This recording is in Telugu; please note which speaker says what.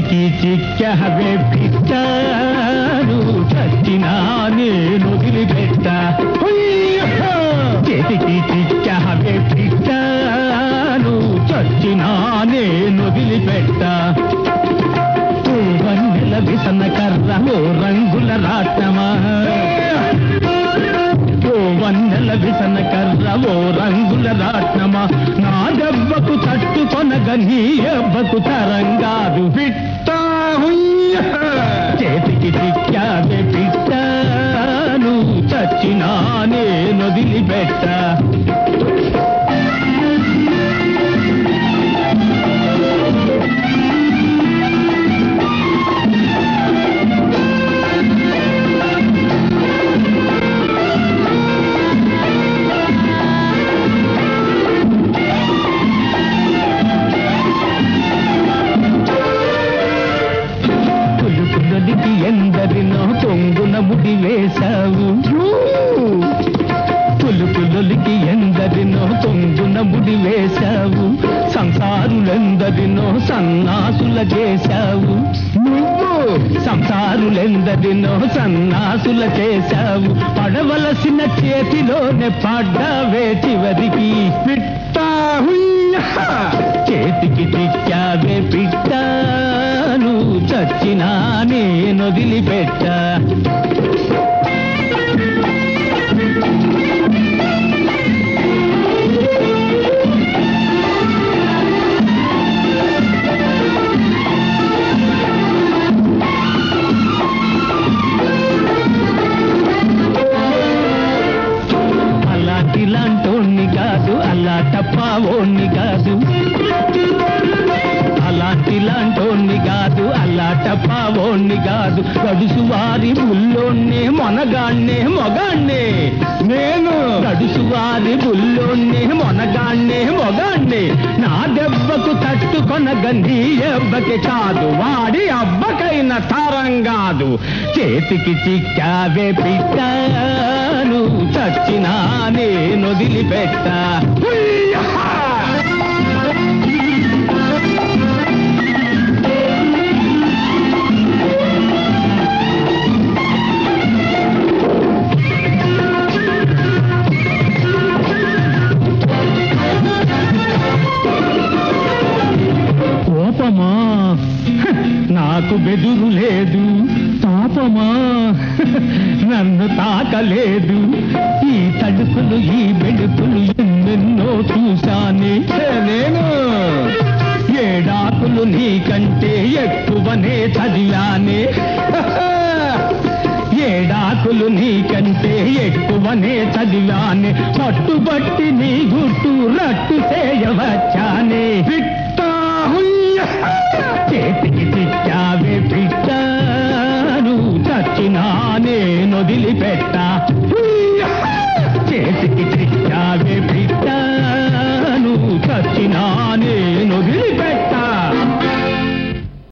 Speaker 1: చేతికి చిక్కవే పిచ్చాను చచ్చినా నేను వదిలిపెట్ట చేతికి చిక్కవే పిచ్చాను చచ్చినా నేను వదిలిపెట్ట ఓ వన్నెల విసన కర్ర ఓ రంగుల రాట్నమా ఓ వన్నెల విసన కర్ర ఓ రంగుల రాట్నమా నా దెబ్బకు తట్టుకొనగ నీ ఎవ్వకు తరంగాదు పిట్ట హుయ్య. చేతికి చిక్కావే పిట్టాను చచ్చినా నేను వదిలిపెట్ట పులుపులకి ఎందరినో పొంగున ముడి వేశావు పులుపులకి ఎందరినో పొంగున ముడి వేశావు సంసారులెందరినో సన్నాసుల చేశావు నువ్వు సంసారులెందరినో సన్నాసుల చేశావు పడవలసిన చేతిలోనే పడ్డావే చివరికి పిట్టా హుయ్యా! చేతికి చిక్కావే పిట్టాను చచ్చినా నేను వదిలిపెట్ట అలాంటి లాంటోణ్ణి కాదు అలా టప్పావోణ్ణి కాదు అలాంటి లాంటోణ్ణి కాదు అలా టప్పావోణ్ణి కాదు గడుసు వారి బుల్లోన్నే మొనగాన్నే మొగాన్నే నేను గడుసు వారి బుల్లోన్నే మొనగాన్నే మొగాన్నే నా దెబ్బకు తట్టుకొనగ నీ ఎవ్వకి కాదు వాడి అబ్బకైన తరం కాదు చేతికి చిక్కావే పిట్టాను చచ్చినా నేను వదిలిపెట్ట హుయ్యా! కోపమా హ, నాకు బెదురు లేదు తాపమా హ, నన్ను తాకలేదు ఈ తడుకులు ఈ బెడుకులు ఎన్నెన్నో చూశానే నేను ఏడాకులు నీకంటే ఎక్కువనే చదివానే ఏడాకులు నీకంటే ఎక్కువనే చదివానే పట్టుబట్టి నీ గుట్టు రట్టు చేయవచ్చానే పిట్టా హుయ్య! చేతికి చిక్కావే పిట్టాను చచ్చినా నేను వదిలిపెట్ట హుయ్య! చేతికి చిక్కావే పిట్టాను చచ్చినా నేను వదిలిపెట్ట